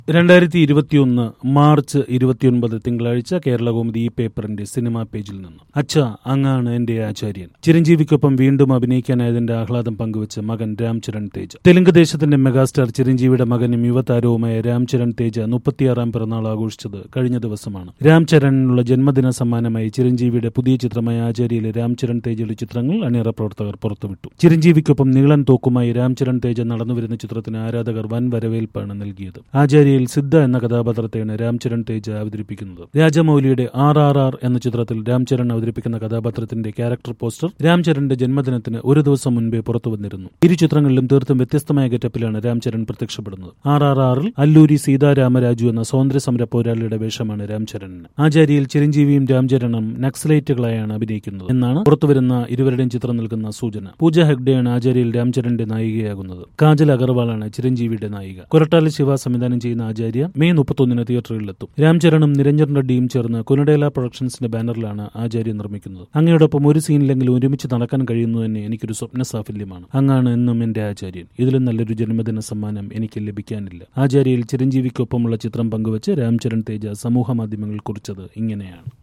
രണ്ടായിരത്തി ഇരുപത്തിയൊന്ന് മാർച്ച് ഇരുപത്തിയൊൻപത് തിങ്കളാഴ്ച കേരളകൗമുദി ഈ പേപ്പറിന്റെ സിനിമാ പേജിൽ നിന്ന് അച്ഛ അങ്ങാണ് എന്റെ ആചാര്യൻ ചിരഞ്ജീവിക്കൊപ്പം വീണ്ടും അഭിനയിക്കാനായതിന്റെ ആഹ്ലാദം പങ്കുവച്ച് മകൻ രാംചരൺ തേജ് തെലുങ്ക് ദേശത്തിന്റെ മെഗാസ്റ്റാർ ചിരഞ്ജീവിയുടെ മകനും യുവതാരവുമായ രാംചരൺ തേജ് മുപ്പത്തിയാറാം പിറന്നാൾ ആഘോഷിച്ചത് കഴിഞ്ഞ ദിവസമാണ് രാംചരണിനുള്ള ജന്മദിന സമ്മാനമായി ചിരഞ്ജീവിയുടെ പുതിയ ചിത്രമായ ആചാര്യയിലെ രാംചരൺ തേജയുടെ ചിത്രങ്ങൾ അണിയറ പ്രവർത്തകർ പുറത്തുവിട്ടു ചിരഞ്ജീവിക്കൊപ്പം നീളൻ തോക്കുമായി രാംചരൺ തേജ നടന്നുവരുന്ന ചിത്രത്തിന് ആരാധകർ വൻ വരവേൽപ്പാണ് നൽകിയത് ആചാര്യയിൽ സിദ്ധ എന്ന കഥാപാത്രത്തെയാണ് രാംചരൺ തേജ് അവതരിപ്പിക്കുന്നത് രാജമൌലിയുടെ ആർ ആർ ആർ എന്ന ചിത്രത്തിൽ രാംചരൺ അവതരിപ്പിക്കുന്ന കഥാപാത്രത്തിന്റെ ക്യാരക്ടർ പോസ്റ്റർ രാംചരന്റെ ജന്മദിനത്തിന് ഒരു ദിവസം മുൻപേ പുറത്തു വന്നിരുന്നു ഇരു ചിത്രങ്ങളിലും തീർത്തും വ്യത്യസ്തമായ ഗെറ്റപ്പിലാണ് രാംചരൺ പ്രത്യക്ഷപ്പെടുന്നത് ആർ ആർ ആറിൽ അല്ലൂരി സീതാരാമരാജു എന്ന സ്വാതന്ത്ര്യ സമര പോരാളിയുടെ വേഷമാണ് രാംചരണിന് ആചാര്യയിൽ ചിരഞ്ജീവിയും രാംചരണും നക്സലൈറ്റുകളായാണ് അഭിനയിക്കുന്നത് എന്നാണ് പുറത്തുവരുന്ന ഇരുവരുടെയും ചിത്രം നൽകുന്ന സൂചന പൂജ ഹെഗ്ഡെയാണ് ആചാര്യയിൽ രാംചരന്റെ നായികയാകുന്നത് കാജൽ അഗർവാളാണ് ചിരഞ്ജീവിയുടെ നായിക കൊരട്ടാലി ശിവ സംവിധാനം ചെയ്യുന്ന ആചാര്യ മെയ് മുപ്പത്തൊന്നിന് തിയേറ്ററുകളിലെത്തും രാംചരണും നിരഞ്ജൻ റെഡ്ഡിയും ചേർന്ന് കുനഡേല പ്രൊഡക്ഷൻസിന്റെ ബാനറിലാണ് ആചാര്യ നിർമ്മിക്കുന്നത് അങ്ങയോടൊപ്പം ഒരു സീനിലെങ്കിലും ഒരുമിച്ച് നടക്കാൻ കഴിയുന്നത് തന്നെ എനിക്കൊരു സ്വപ്ന സാഫല്യമാണ് അങ്ങാണ് എന്നും എന്റെ ആചാര്യൻ ഇതിലും നല്ലൊരു ജന്മദിന സമ്മാനം എനിക്ക് ലഭിക്കാനില്ല ആചാര്യയിൽ ചിരഞ്ജീവിക്കൊപ്പമുള്ള ചിത്രം പങ്കുവച്ച് രാംചരൺ തേജ സമൂഹ മാധ്യമങ്ങളിൽ കുറിച്ചത് ഇങ്ങനെയാണ്